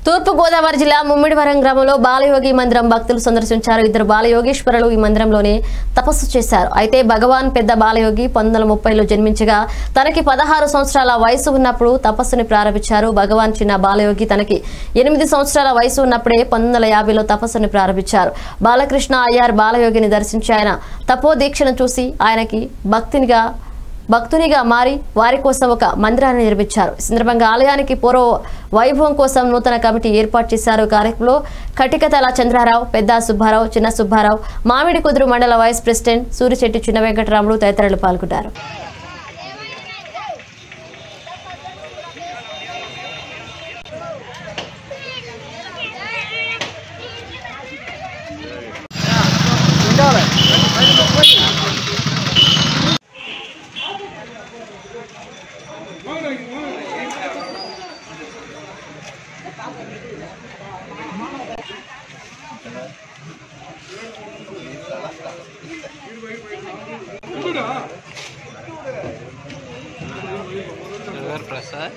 తూర్పు గోదావరి జిల్లా ముమ్మిడివరం గ్రామంలో బాలయోగి మందిరం భక్తులు సందర్శించారు ఇద్దరు బాలయోగేశ్వరులు ఈ మందిరంలోనే తపస్సు చేశారు అయితే భగవాన్ పెద్ద బాలయోగి పంతొమ్మిది వందల ముప్పైలో జన్మించగా తనకి పదహారు సంవత్సరాల వయసు ఉన్నప్పుడు తపస్సుని ప్రారంభించారు భగవాన్ చిన్న బాలయోగి తనకి ఎనిమిది సంవత్సరాల వయసు ఉన్నప్పుడే పంతొమ్మిది వందల యాభైలో తపస్సుని ప్రారంభించారు బాలకృష్ణ అయ్యార్ బాలయోగిని దర్శించి ఆయన తపో దీక్షను చూసి ఆయనకి భక్తినిగా భక్తునిగా మారి వారి కోసం ఒక మందిరాన్ని నిర్మించారు ఈ సందర్భంగా ఆలయానికి పూర్వ వైభవం కోసం నూతన కమిటీ ఏర్పాటు చేశారు ఈ కార్యక్రమంలో కటికతల చంద్రారావు పెద్ద సుబ్బారావు చిన్న సుబ్బారావు మామిడి కుదురు మండల వైస్ ప్రెసిడెంట్ సూరిశెట్టి చిన్న వెంకటరాములు తదితరులు పాల్గొన్నారు ఎవరు ప్రసాద్